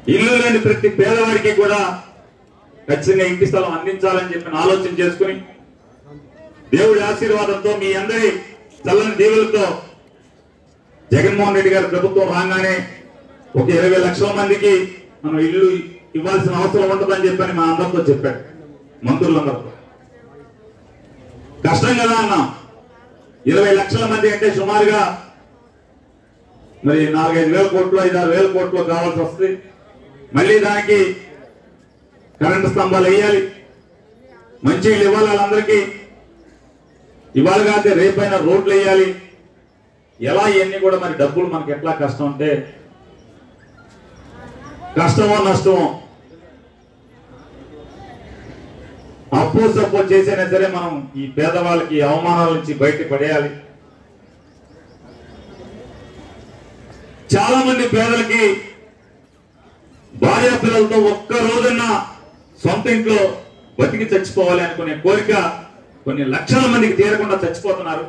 ఇల్లు లేని ప్రతి పేదవాడికి కూడా ఖచ్చితంగా ఇంటి స్థలం అందించాలని చెప్పి ఆలోచన చేసుకుని దేవుడి ఆశీర్వాదంతో మీ అందరి చల్లని దేవులతో జగన్మోహన్ రెడ్డి గారి ప్రభుత్వం రాగానే ఒక ఇరవై లక్షల మందికి మనం ఇల్లు ఇవ్వాల్సిన అవసరం ఉంటుందని చెప్పని మా అందరితో చెప్పాడు మంత్రులందరితో కష్టం కదా అన్నా ఇరవై లక్షల మంది అంటే సుమారుగా మరి నాలుగైదు వేల కోట్లు ఐదు ఆరు వేల కోట్లు కావాల్సి వస్తుంది మళ్ళీ దానికి కరెంటు స్తంభాలు వేయాలి మంచి ఇల్లు ఇవ్వాలి వాళ్ళందరికీ ఇవాళ కాకపోతే రేపైనా రోడ్లు వేయాలి ఎలా ఇవన్నీ కూడా మరి డబ్బులు మనకి ఎట్లా కష్టం అంటే కష్టమో నష్టమో అప్పు సప్పు చేసైనా సరే మనం ఈ పేదవాళ్ళకి అవమానాల నుంచి బయట పడేయాలి చాలా మంది పేదలకి భార్య పిల్లలతో ఒక్క రోజున్న సొంత ఇంట్లో బతికి చచ్చిపోవాలి అనుకునే కోరిక కొన్ని లక్షల మందికి తీరకుండా చచ్చిపోతున్నారు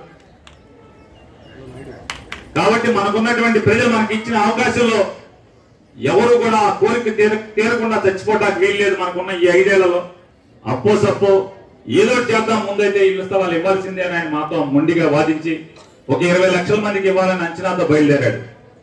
కాబట్టి మనకున్నటువంటి ప్రజలు మనకి ఇచ్చిన అవకాశంలో ఎవరు కూడా ఆ కోరిక తీర తీరకుండా చచ్చిపోవడానికి వీల్లేదు మనకున్న ఈ ఐదేళ్లలో అప్పో సప్పో ఏదో ఒకటి చేద్దాం ముందైతే ఇల్లు స్థలాలు ఇవ్వాల్సిందే అని ఆయన మాతో మొండిగా వాదించి ఒక ఇరవై లక్షల మందికి ఇవ్వాలని అంచనాతో బయలుదేరాడు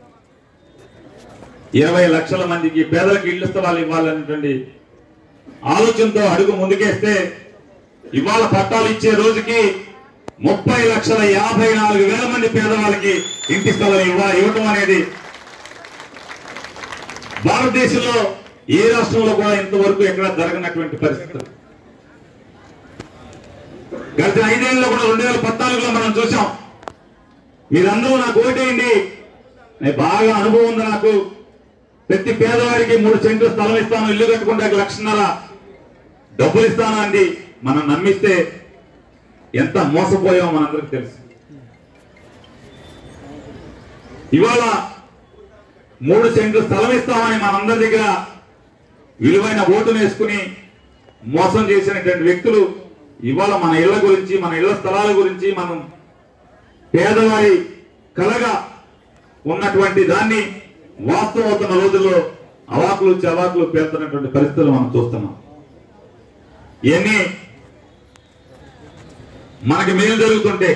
ఇరవై లక్షల మందికి పేదలకు ఇళ్ల స్థలాలు ఇవ్వాలనేటువంటి ఆలోచనతో అడుగు ముందుకేస్తే ఇవాళ పట్టాలు ఇచ్చే రోజుకి ముప్పై లక్షల యాభై నాలుగు వేల మంది పేదవాళ్ళకి ఇంటి స్థలం ఇవ్వ ఇవ్వటం అనేది భారతదేశంలో ఏ రాష్ట్రంలో కూడా ఇంతవరకు ఎక్కడ జరగనటువంటి పరిస్థితులు గత ఐదేళ్లలో కూడా రెండు వేల పద్నాలుగులో మనం చూసాం మీరందరూ నాకు ఓటేయండి నేను బాగా అనుభవం ఉంది నాకు ప్రతి పేదవాడికి మూడు సెంట్లు స్థలం ఇస్తాను ఇల్లు కట్టుకుంటే లక్షన్నర డబ్బులు ఇస్తాను అండి మనం నమ్మిస్తే ఎంత మోసపోయామో మనందరికి తెలుసు ఇవాళ మూడు సెంట్లు స్థలం ఇస్తామని మనందరి దగ్గర విలువైన ఓటును వేసుకుని మోసం చేసినటువంటి వ్యక్తులు ఇవాళ మన ఇళ్ల గురించి మన ఇళ్ల స్థలాల గురించి మనం పేదవారి కలగా ఉన్నటువంటి దాన్ని వాస్తవం అవుతున్న రోజుల్లో అవాకులు చవాకులు పేరుతున్నటువంటి పరిస్థితులు మనం చూస్తున్నాం ఇవన్నీ మనకి మేలు జరుగుతుంటే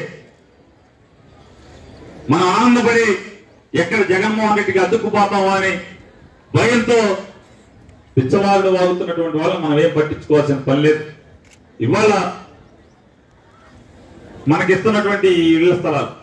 మనం ఆనందపడి ఎక్కడ జగన్మోహన్ రెడ్డికి అద్దుకుపోతామో అని భయంతో పిచ్చవాళ్ళు వాగుతున్నటువంటి వాళ్ళు మనం ఏం పట్టించుకోవాల్సిన పని లేదు ఇవాళ మనకిస్తున్నటువంటి ఈ ఇళ్ల స్థలాలు